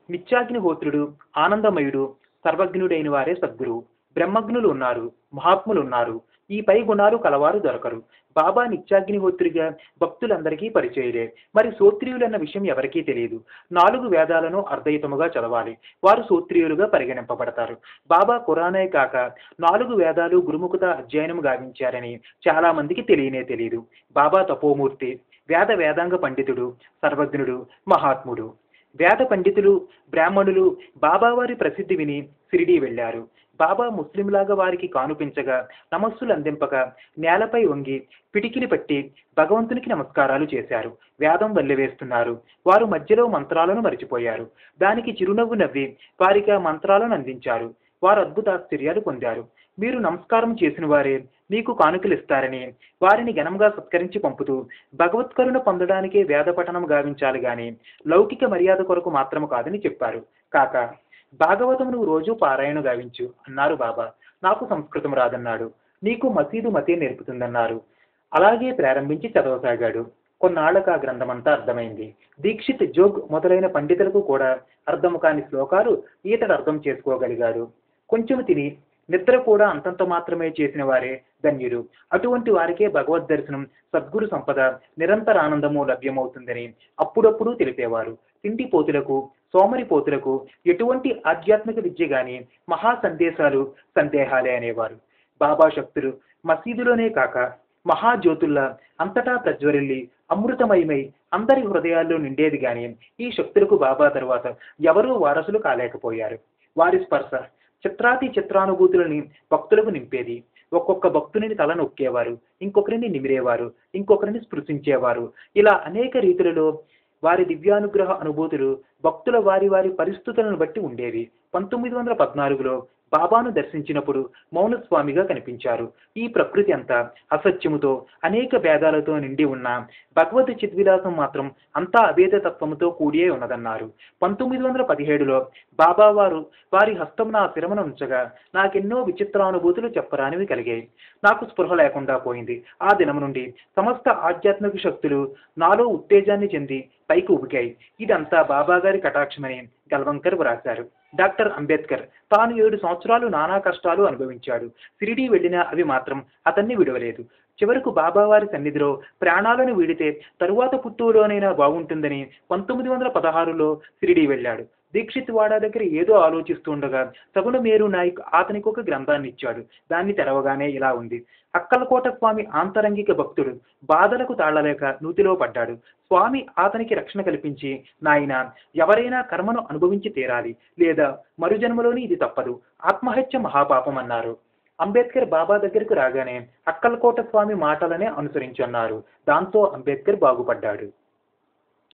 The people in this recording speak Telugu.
నిత్యాగ్నిహోత్రుడు ఆనందమయుడు సర్వజ్ఞుడైన వారే సద్గురువు బ్రహ్మజ్ఞులు ఉన్నారు మహాత్ములు ఉన్నారు ఈ పై గుణాలు కలవారు దొరకరు బాబా నిత్యాగ్నిహోత్రిగా భక్తులందరికీ పరిచయులే మరి సోత్రియులన్న విషయం ఎవరికీ తెలియదు నాలుగు వేదాలను అర్ధయుతముగా చదవాలి వారు సోత్రియులుగా పరిగణింపబడతారు బాబా ఖురానే కాక నాలుగు వేదాలు గురుముఖత అధ్యయనం గావించారని చాలా మందికి తెలియనే తెలియదు బాబా తపోమూర్తి వేద వేదాంగ పండితుడు సర్వజ్ఞుడు మహాత్ముడు వేద పండితులు బ్రాహ్మణులు బాబావారి ప్రసిద్ధి విని షిరిడీ వెళ్ళారు బాబా ముస్లింలాగా వారికి కానుపించగా నమస్సులు అందింపక నేలపై వంగి పిటికిని పట్టి భగవంతునికి నమస్కారాలు చేశారు వేదం వల్లెవేస్తున్నారు వారు మధ్యలో మంత్రాలను మరిచిపోయారు దానికి చిరునవ్వు నవ్వి వారికి ఆ మంత్రాలను అందించారు వారు అద్భుతాశ్చర్యాలు పొందారు మీరు నమస్కారం చేసిన వారే మీకు కానుకలు ఇస్తారని వారిని ఘనంగా సత్కరించి పంపుతూ భగవత్కరుణ పొందడానికే వేద పఠనం గావించాలి గాని లౌకిక మర్యాద కొరకు మాత్రము కాదని చెప్పారు కాక భాగవతం నువ్వు రోజు పారాయణ గావించు అన్నారు బాబా నాకు సంస్కృతం రాదన్నాడు నీకు మసీదు మతే నేర్పుతుందన్నారు అలాగే ప్రారంభించి చదవసాగాడు కొన్నాళ్లకు ఆ గ్రంథమంతా అర్థమైంది దీక్షిత్ జోగ్ మొదలైన పండితులకు కూడా అర్థము కాని శ్లోకాలు ఈతడు అర్థం చేసుకోగలిగాడు కొంచెం తిని నిద్ర కూడా అంతంత మాత్రమే చేసిన వారే ధన్యులు అటువంటి వారికే భగవద్ దర్శనం సద్గురు సంపద నిరంతర ఆనందము లభ్యమవుతుందని అప్పుడప్పుడు తెలిపేవారు తిండి పోతులకు సోమరి పోతులకు ఎటువంటి ఆధ్యాత్మిక విద్య గాని మహా సందేశాలు సందేహాలే అనేవారు బాబా శక్తులు మసీదులోనే కాక మహాజ్యోతుల్లా అంతటా ప్రజ్వరిల్లి అమృతమయమై అందరి హృదయాల్లో నిండేది గాని ఈ శక్తులకు బాబా తరువాత ఎవరూ వారసులు కాలేకపోయారు వారి స్పర్శ చిత్రాతి చిత్రానుభూతులని భక్తులకు నింపేది ఒక్కొక్క భక్తుని తల నొక్కేవారు ఇంకొకరిని నిమిరేవారు ఇంకొకరిని స్పృశించేవారు ఇలా అనేక రీతులలో వారి దివ్యానుగ్రహ అనుభూతులు భక్తుల వారి వారి పరిస్థితులను బట్టి ఉండేవి పంతొమ్మిది వందల పద్నాలుగులో బాబాను దర్శించినప్పుడు మౌనస్వామిగా కనిపించారు ఈ ప్రకృతి అంతా అసత్యముతో అనేక భేదాలతో నిండి ఉన్న భగవత్ చిద్విలాసం మాత్రం అంతా అభేద తత్వముతో కూడియే ఉన్నదన్నారు పంతొమ్మిది వందల పదిహేడులో బాబా వారు వారి హస్తం నా శిరమను ఉంచగా నాకెన్నో విచిత్రానుభూతులు చెప్పరానివి కలిగాయి నాకు స్పృహ లేకుండా పోయింది ఆ దినం నుండి సమస్త ఆధ్యాత్మిక శక్తులు నాలో ఉత్తేజాన్ని చెంది పైకి ఉబికాయి ఇదంతా బాబా గారి కటాక్షమని గల్వంకర్ వ్రాశారు డాక్టర్ అంబేద్కర్ తాను ఏడు సంవత్సరాలు నానా కష్టాలు అనుభవించాడు సిరిడి వెళ్ళినా అవి మాత్రం అతన్ని విడవలేదు చివరకు బాబావారి సన్నిధిలో ప్రాణాలను వీడితే తరువాత పుత్తూరులోనైనా బాగుంటుందని పంతొమ్మిది వందల పదహారులో సిరిడి వెళ్ళాడు దీక్షిత్ వాడా దగ్గర ఏదో ఆలోచిస్తుండగా సగుణ మేరు నాయక్ అతనికి ఒక గ్రంథాన్ని ఇచ్చాడు దాన్ని తెరవగానే ఇలా ఉంది అక్కలకోట స్వామి ఆంతరంగిక భక్తుడు బాధలకు తాళలేక నూతిలో పడ్డాడు స్వామి అతనికి రక్షణ కల్పించి నాయన ఎవరైనా కర్మను అనుభవించి తీరాలి లేదా మరుజన్మలోని ఇది తప్పదు ఆత్మహత్య మహాపాపం అన్నారు అంబేద్కర్ బాబా దగ్గరకు రాగానే అక్కలకోట స్వామి మాటలనే అనుసరించన్నారు దాంతో అంబేద్కర్ బాగుపడ్డాడు